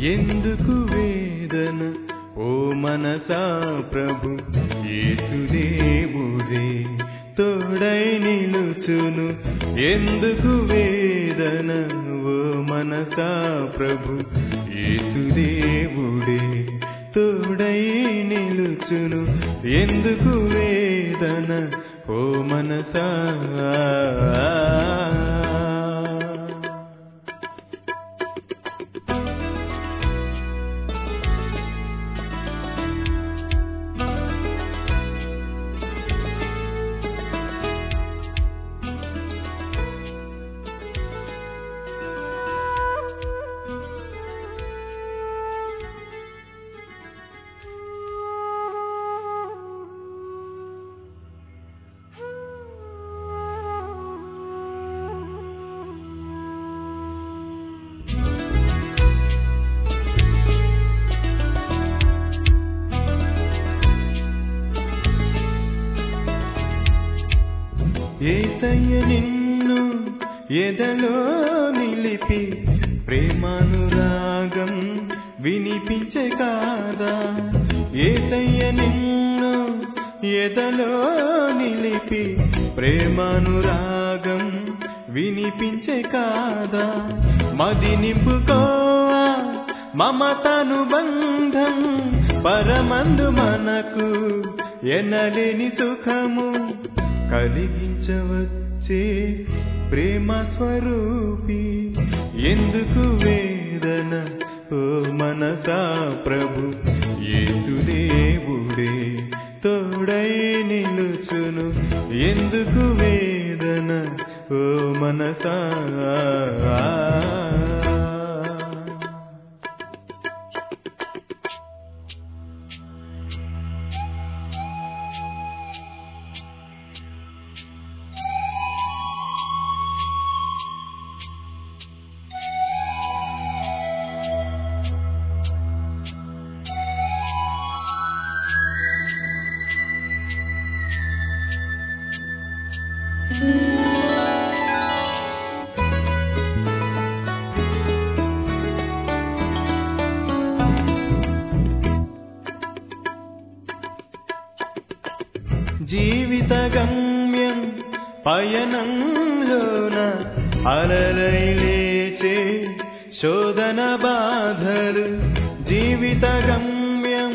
ఎందుకు వేదన ఓ మనసా ప్రభు యేసుదేవుడే తోడై నిలుచును ఎందుకు వేదన ఓ మనసా ప్రభు యేసుదేవుడే తోడై నిలుచును ఎందుకు వేదన ఓ మనసా ఏసయ్య నిన్ను ఎదలో నిలిపి ప్రేమానురాగం వినిపించే కాదా ఏసయ్య నిన్ను ఎదలో నిలిపి ప్రేమానురాగం వినిపించే కాదా మది నింపుకోవా మమతను బంధం పరమందు మనకు ఎనలేని సుఖము కలిగించవచ్చే ప్రేమ స్వరూపి ఎందుకు వేదన ఓ మనసా ప్రభు యేసుదేవుడే తోడై నిలుచును ఎందుకు వేదన ఓ మనసా జీవిత గమ్యం పయనంలోన అలలై లేచే శోధన బాధలు జీవిత గమ్యం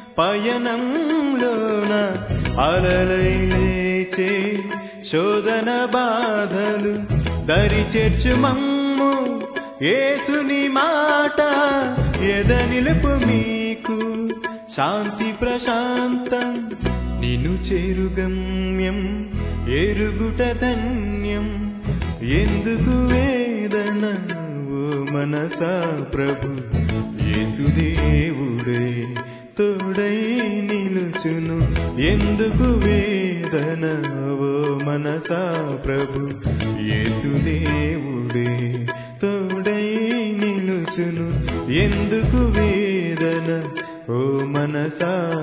పయనంలోన అలలై లేచే శోధన బాధలు దరి చేర్చు మమ్ము ఏసుని మాట ఎద నిలుపు మీకు శాంతి ప్రశాంతం నిను చేరు గమ్యం ఎరుగుట ధన్యం ఎందుకు వేదన ఓ మనసా ప్రభు యేసుదేవుడే తోడై నిలుచును ఎందుకు వేదన ఓ మనసా ప్రభు యేసుదేవుడే తోడై నిలుచును ఎందుకు వేదన ఓ మనసా